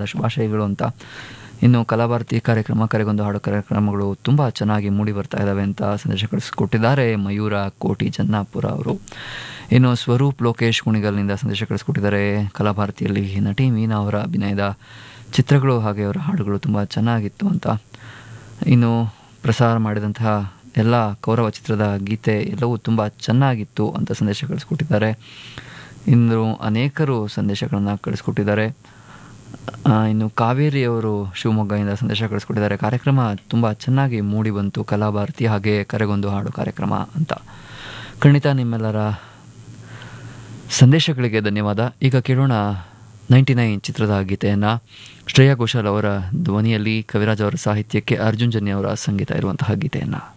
ಜನ್ಮದಿನದ ಶುಭಾಶಯಗಳು ಅಂತ ಇನ್ನು ಕಲಾಭಾರತಿ ಕಾರ್ಯಕ್ರಮ ಕರೆಗೊಂದು ಹಾಡು ಕಾರ್ಯಕ್ರಮಗಳು ತುಂಬ ಚೆನ್ನಾಗಿ ಮೂಡಿ ಬರ್ತಾ ಇದ್ದಾವೆ ಅಂತ ಸಂದೇಶ ಕಳಿಸ್ಕೊಟ್ಟಿದ್ದಾರೆ ಮಯೂರ ಕೋಟಿ ಜನ್ನಾಪುರ ಅವರು ಇನ್ನು ಸ್ವರೂಪ್ ಲೋಕೇಶ್ ಕುಣಿಗಲ್ನಿಂದ ಸಂದೇಶ ಕಳಿಸ್ಕೊಟ್ಟಿದ್ದಾರೆ ಕಲಾಭಾರತಿಯಲ್ಲಿ ನಟಿ ಮೀನಾ ಅವರ ಅಭಿನಯದ ಚಿತ್ರಗಳು ಹಾಗೆ ಅವರ ಹಾಡುಗಳು ತುಂಬ ಚೆನ್ನಾಗಿತ್ತು ಅಂತ ಇನ್ನು ಪ್ರಸಾರ ಮಾಡಿದಂತಹ ಎಲ್ಲ ಕೌರವ ಚಿತ್ರದ ಗೀತೆ ಎಲ್ಲವೂ ತುಂಬ ಚೆನ್ನಾಗಿತ್ತು ಅಂತ ಸಂದೇಶ ಕಳಿಸ್ಕೊಟ್ಟಿದ್ದಾರೆ ಇನ್ನು ಅನೇಕರು ಸಂದೇಶಗಳನ್ನು ಕಳಿಸ್ಕೊಟ್ಟಿದ್ದಾರೆ ಆ, ಇನ್ನು ಕಾವೇರಿ ಅವರು ಶಿವಮೊಗ್ಗದಿಂದ ಸಂದೇಶ ಕಳಿಸ್ಕೊಟ್ಟಿದ್ದಾರೆ ಕಾರ್ಯಕ್ರಮ ತುಂಬ ಚೆನ್ನಾಗಿ ಮೂಡಿ ಬಂತು ಕಲಾಭಾರತಿ ಹಾಗೆ ಕರೆಗೊಂದು ಹಾಡು ಕಾರ್ಯಕ್ರಮ ಅಂತ ಖಂಡಿತ ನಿಮ್ಮೆಲ್ಲರ ಸಂದೇಶಗಳಿಗೆ ಧನ್ಯವಾದ ಈಗ ಕೇಳೋಣ ನೈಂಟಿ ನೈನ್ ಚಿತ್ರದ ಗೀತೆಯನ್ನು ಶ್ರೇಯಾ ಘೋಷಾಲ್ ಅವರ ಧ್ವನಿಯಲ್ಲಿ ಕವಿರಾಜ್ ಅವರ ಸಾಹಿತ್ಯಕ್ಕೆ ಅರ್ಜುನ್ ಜನ್ಯ ಅವರ ಸಂಗೀತ ಇರುವಂತಹ ಗೀತೆಯನ್ನು